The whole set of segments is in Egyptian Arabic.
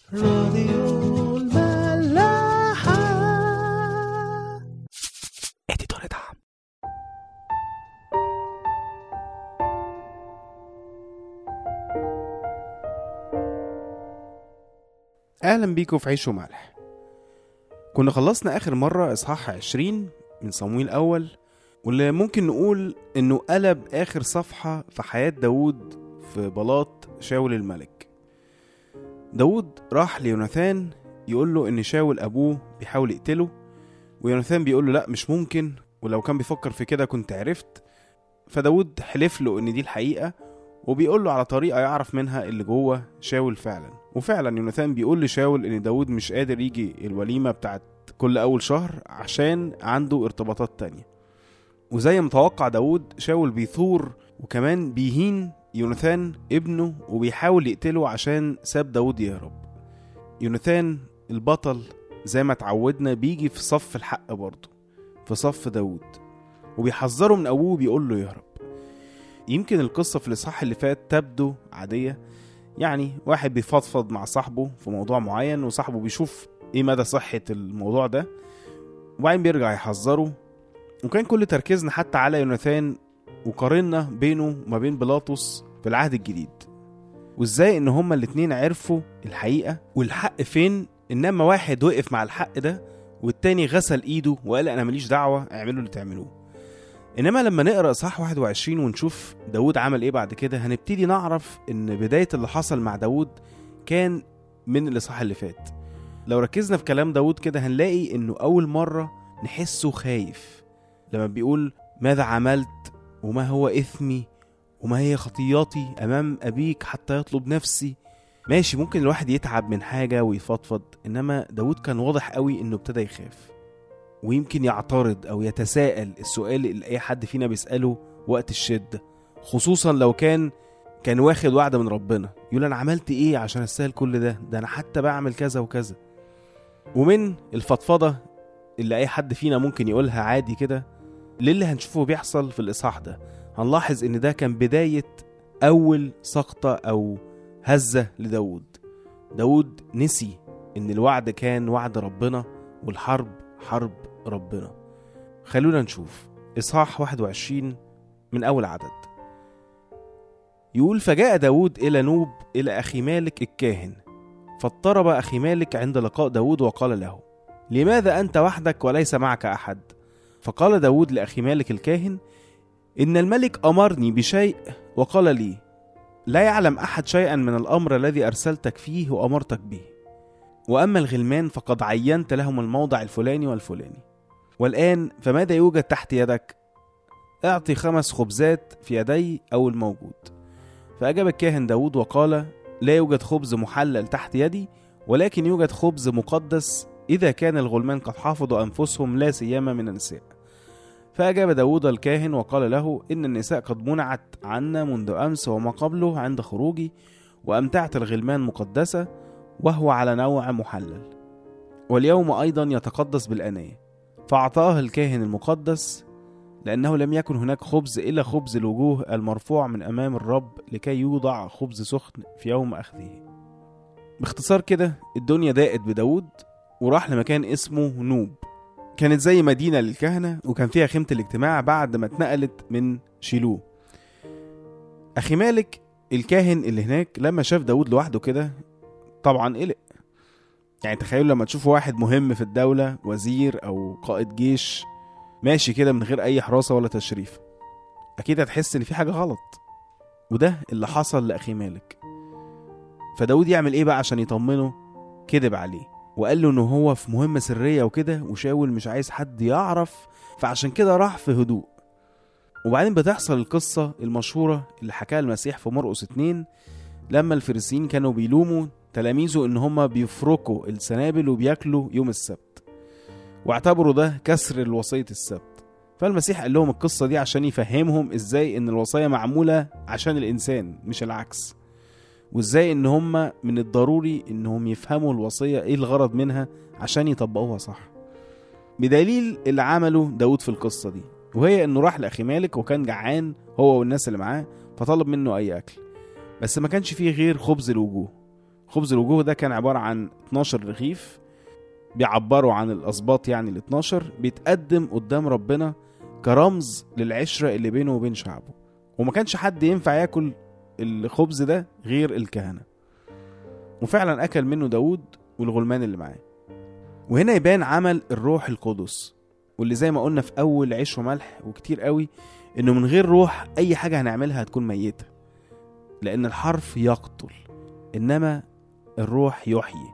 راديو الملاحة اديتور دعم أهلا بيكم في عيش وملح كنا خلصنا آخر مرة إصحاح 20 من صمويل الأول واللي ممكن نقول إنه قلب آخر صفحة في حياة داوود في بلاط شاول الملك داوود راح ليوناثان يقول له إن شاول أبوه بيحاول يقتله ويوناثان بيقول له لأ مش ممكن ولو كان بيفكر في كده كنت عرفت فداود حلف له إن دي الحقيقة وبيقول له على طريقة يعرف منها اللي جوه شاول فعلا وفعلا يوناثان بيقول لشاول ان داود مش قادر يجي الوليمة بتاعت كل اول شهر عشان عنده ارتباطات تانية وزي ما توقع داود شاول بيثور وكمان بيهين يوناثان ابنه وبيحاول يقتله عشان ساب داود يهرب يوناثان البطل زي ما اتعودنا بيجي في صف الحق برضه في صف داود وبيحذره من ابوه بيقول له يهرب يمكن القصة في الإصحاح اللي فات تبدو عادية يعني واحد بيفضفض مع صاحبه في موضوع معين وصاحبه بيشوف ايه مدى صحة الموضوع ده وبعدين بيرجع يحذره وكان كل تركيزنا حتى على يوناثان وقارنا بينه وما بين بيلاطس في العهد الجديد وازاي ان هما الاتنين عرفوا الحقيقة والحق فين انما واحد وقف مع الحق ده والتاني غسل ايده وقال انا ماليش دعوة اعملوا اللي تعملوه انما لما نقرا اصحاح 21 ونشوف داود عمل ايه بعد كده هنبتدي نعرف ان بدايه اللي حصل مع داود كان من الاصحاح اللي فات لو ركزنا في كلام داود كده هنلاقي انه اول مره نحسه خايف لما بيقول ماذا عملت وما هو اثمي وما هي خطياتي امام ابيك حتى يطلب نفسي ماشي ممكن الواحد يتعب من حاجه ويفضفض انما داود كان واضح قوي انه ابتدى يخاف ويمكن يعترض او يتساءل السؤال اللي اي حد فينا بيساله وقت الشده خصوصا لو كان كان واخد وعده من ربنا يقول انا عملت ايه عشان استاهل كل ده ده انا حتى بعمل كذا وكذا ومن الفضفضه اللي اي حد فينا ممكن يقولها عادي كده للي هنشوفه بيحصل في الاصحاح ده هنلاحظ ان ده كان بدايه اول سقطه او هزه لداود داود نسي ان الوعد كان وعد ربنا والحرب حرب ربنا خلونا نشوف إصحاح 21 من أول عدد يقول فجاء داود إلى نوب إلى أخي مالك الكاهن فاضطرب أخي مالك عند لقاء داود وقال له لماذا أنت وحدك وليس معك أحد فقال داود لأخي مالك الكاهن إن الملك أمرني بشيء وقال لي لا يعلم أحد شيئا من الأمر الذي أرسلتك فيه وأمرتك به وأما الغلمان فقد عينت لهم الموضع الفلاني والفلاني والآن فماذا يوجد تحت يدك؟ اعطي خمس خبزات في يدي أو الموجود فأجاب الكاهن داود وقال لا يوجد خبز محلل تحت يدي ولكن يوجد خبز مقدس إذا كان الغلمان قد حافظوا أنفسهم لا سيما من النساء فأجاب داود الكاهن وقال له إن النساء قد منعت عنا منذ أمس وما قبله عند خروجي وأمتعة الغلمان مقدسة وهو على نوع محلل واليوم أيضا يتقدس بالأنية فأعطاه الكاهن المقدس لأنه لم يكن هناك خبز إلا خبز الوجوه المرفوع من أمام الرب لكي يوضع خبز سخن في يوم أخذه باختصار كده الدنيا ضاقت بداود وراح لمكان اسمه نوب كانت زي مدينة للكهنة وكان فيها خيمة الاجتماع بعد ما اتنقلت من شيلوه أخي مالك الكاهن اللي هناك لما شاف داود لوحده كده طبعا قلق يعني تخيلوا لما تشوفوا واحد مهم في الدولة وزير أو قائد جيش ماشي كده من غير أي حراسة ولا تشريف أكيد هتحس إن في حاجة غلط وده اللي حصل لأخي مالك فداود يعمل إيه بقى عشان يطمنه كذب عليه وقال له إن هو في مهمة سرية وكده وشاول مش عايز حد يعرف فعشان كده راح في هدوء وبعدين بتحصل القصة المشهورة اللي حكاها المسيح في مرقس اتنين لما الفريسيين كانوا بيلوموا تلاميذه ان هم بيفركوا السنابل وبياكلوا يوم السبت واعتبروا ده كسر الوصية السبت فالمسيح قال لهم القصة دي عشان يفهمهم ازاي ان الوصية معمولة عشان الانسان مش العكس وازاي ان هم من الضروري انهم يفهموا الوصية ايه الغرض منها عشان يطبقوها صح بدليل اللي عمله داود في القصة دي وهي انه راح لاخي مالك وكان جعان هو والناس اللي معاه فطلب منه اي اكل بس ما كانش فيه غير خبز الوجوه خبز الوجوه ده كان عبارة عن 12 رغيف بيعبروا عن الأسباط يعني ال 12 بيتقدم قدام ربنا كرمز للعشرة اللي بينه وبين شعبه وما كانش حد ينفع ياكل الخبز ده غير الكهنة وفعلا أكل منه داود والغلمان اللي معاه وهنا يبان عمل الروح القدس واللي زي ما قلنا في أول عيش وملح وكتير قوي إنه من غير روح أي حاجة هنعملها هتكون ميتة لأن الحرف يقتل إنما الروح يحيي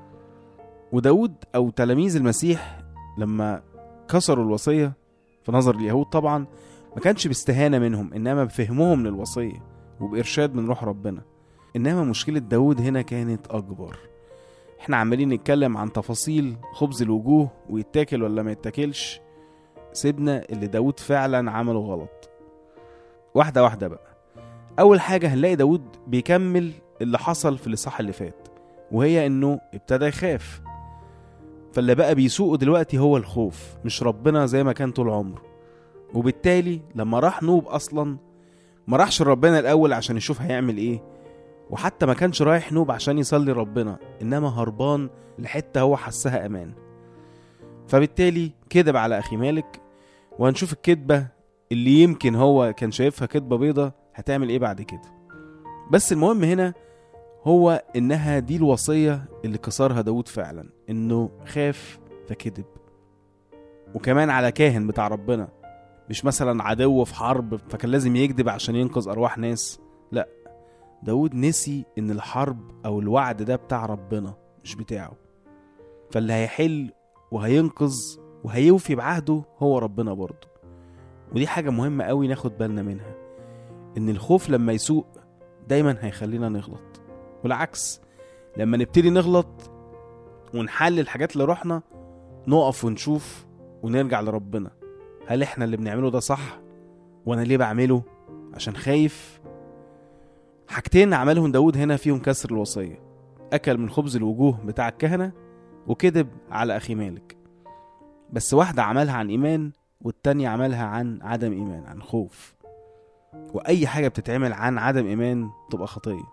وداود أو تلاميذ المسيح لما كسروا الوصية في نظر اليهود طبعا ما كانش باستهانة منهم إنما بفهمهم للوصية وبإرشاد من روح ربنا إنما مشكلة داود هنا كانت أكبر احنا عمالين نتكلم عن تفاصيل خبز الوجوه ويتاكل ولا ما يتاكلش سيبنا اللي داود فعلا عمله غلط واحدة واحدة بقى أول حاجة هنلاقي داود بيكمل اللي حصل في الإصحاح اللي فات وهي إنه ابتدى يخاف فاللي بقى بيسوقه دلوقتي هو الخوف مش ربنا زي ما كان طول عمره وبالتالي لما راح نوب أصلا ما راحش ربنا الأول عشان يشوف هيعمل إيه وحتى ما كانش رايح نوب عشان يصلي ربنا إنما هربان لحتة هو حسها أمان فبالتالي كذب على أخي مالك وهنشوف الكذبة اللي يمكن هو كان شايفها كذبة بيضة هتعمل إيه بعد كده بس المهم هنا هو إنها دي الوصية اللي كسرها داود فعلا إنه خاف فكذب وكمان على كاهن بتاع ربنا مش مثلا عدو في حرب فكان لازم يكذب عشان ينقذ أرواح ناس لا داود نسي إن الحرب أو الوعد ده بتاع ربنا مش بتاعه فاللي هيحل وهينقذ وهيوفي بعهده هو ربنا برضه ودي حاجة مهمة قوي ناخد بالنا منها إن الخوف لما يسوق دايما هيخلينا نغلط والعكس لما نبتدي نغلط ونحلل الحاجات اللي رحنا نقف ونشوف ونرجع لربنا هل احنا اللي بنعمله ده صح وانا ليه بعمله عشان خايف حاجتين عملهم داود هنا فيهم كسر الوصية أكل من خبز الوجوه بتاع الكهنة وكذب على أخي مالك بس واحدة عملها عن إيمان والتانية عملها عن عدم إيمان عن خوف وأي حاجة بتتعمل عن عدم إيمان تبقى خطية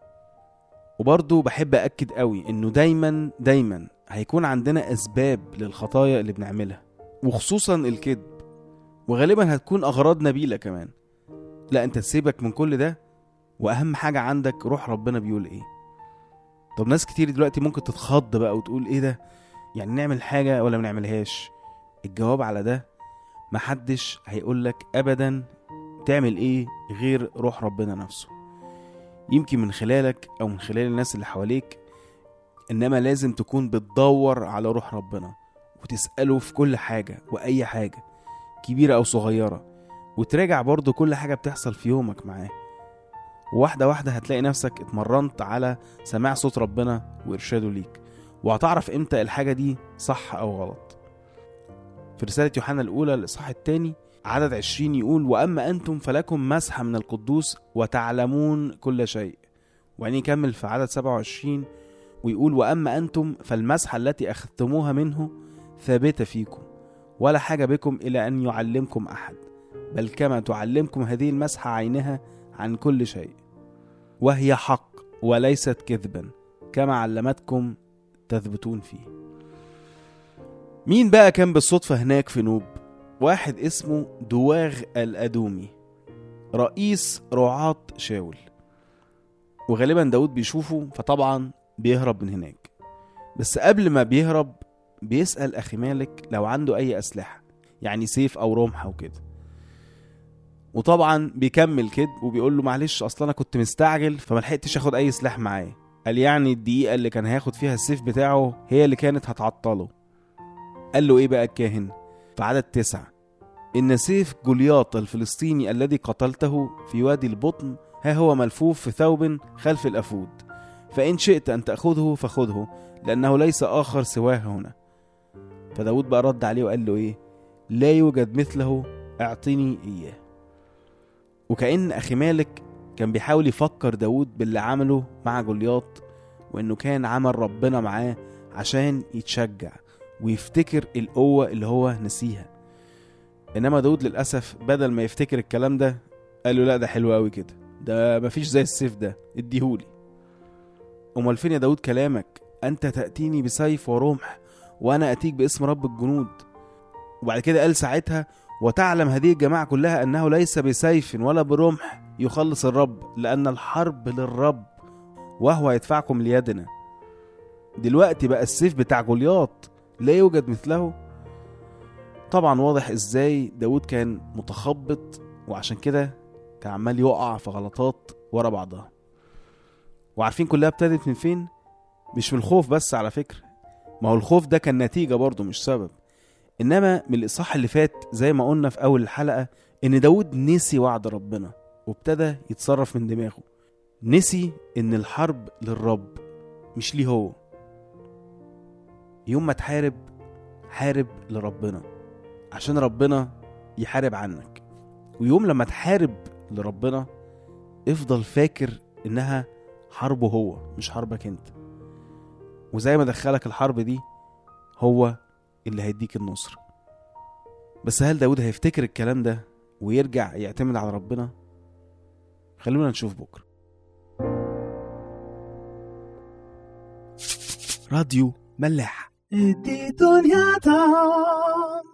وبرضه بحب أكد قوي إنه دايما دايما هيكون عندنا أسباب للخطايا اللي بنعملها وخصوصا الكذب وغالبا هتكون أغراض نبيلة كمان لا أنت تسيبك من كل ده وأهم حاجة عندك روح ربنا بيقول إيه طب ناس كتير دلوقتي ممكن تتخض بقى وتقول إيه ده يعني نعمل حاجة ولا منعملهاش الجواب على ده محدش هيقولك أبدا تعمل إيه غير روح ربنا نفسه يمكن من خلالك أو من خلال الناس اللي حواليك إنما لازم تكون بتدور على روح ربنا وتسأله في كل حاجة وأي حاجة كبيرة أو صغيرة وتراجع برضو كل حاجة بتحصل في يومك معاه وواحدة واحدة هتلاقي نفسك اتمرنت على سماع صوت ربنا وإرشاده ليك وهتعرف امتى الحاجة دي صح أو غلط في رسالة يوحنا الأولى الإصحاح الثاني عدد عشرين يقول وأما أنتم فلكم مسحة من القدوس وتعلمون كل شيء وبعدين يكمل في عدد 27 ويقول وأما أنتم فالمسحة التي أخذتموها منه ثابتة فيكم ولا حاجة بكم إلى أن يعلمكم أحد بل كما تعلمكم هذه المسحة عينها عن كل شيء وهي حق وليست كذبا كما علمتكم تثبتون فيه مين بقى كان بالصدفة هناك في نوب واحد اسمه دواغ الأدومي رئيس رعاة شاول وغالبا داود بيشوفه فطبعا بيهرب من هناك بس قبل ما بيهرب بيسأل أخي مالك لو عنده أي أسلحة يعني سيف أو رمح أو كده وطبعا بيكمل كده وبيقول له معلش اصل انا كنت مستعجل فملحقتش اخد اي سلاح معايا قال يعني الدقيقه اللي كان هياخد فيها السيف بتاعه هي اللي كانت هتعطله قال له ايه بقى الكاهن في عدد تسعة إن سيف جولياط الفلسطيني الذي قتلته في وادي البطن ها هو ملفوف في ثوب خلف الأفود فإن شئت أن تأخذه فخذه لأنه ليس آخر سواه هنا فداود بقى رد عليه وقال له إيه لا يوجد مثله اعطني إياه وكأن أخي مالك كان بيحاول يفكر داود باللي عمله مع جولياط وإنه كان عمل ربنا معاه عشان يتشجع ويفتكر القوة اللي هو نسيها إنما داود للأسف بدل ما يفتكر الكلام ده قال له لا ده حلو قوي كده ده مفيش زي السيف ده اديهولي امال فين يا داود كلامك انت تاتيني بسيف ورمح وانا اتيك باسم رب الجنود وبعد كده قال ساعتها وتعلم هذه الجماعه كلها انه ليس بسيف ولا برمح يخلص الرب لان الحرب للرب وهو يدفعكم ليدنا دلوقتي بقى السيف بتاع جولياط لا يوجد مثله طبعا واضح ازاي داود كان متخبط وعشان كده كان عمال يقع في غلطات ورا بعضها وعارفين كلها ابتدت من فين مش من الخوف بس على فكرة ما هو الخوف ده كان نتيجة برضه مش سبب إنما من الإصحاح اللي فات زي ما قلنا في أول الحلقة إن داود نسي وعد ربنا وابتدى يتصرف من دماغه نسي إن الحرب للرب مش ليه هو يوم ما تحارب حارب لربنا عشان ربنا يحارب عنك ويوم لما تحارب لربنا افضل فاكر انها حربه هو مش حربك انت وزي ما دخلك الحرب دي هو اللي هيديك النصر بس هل داود هيفتكر الكلام ده ويرجع يعتمد على ربنا خلونا نشوف بكره راديو ملاح ادي دنيا طعم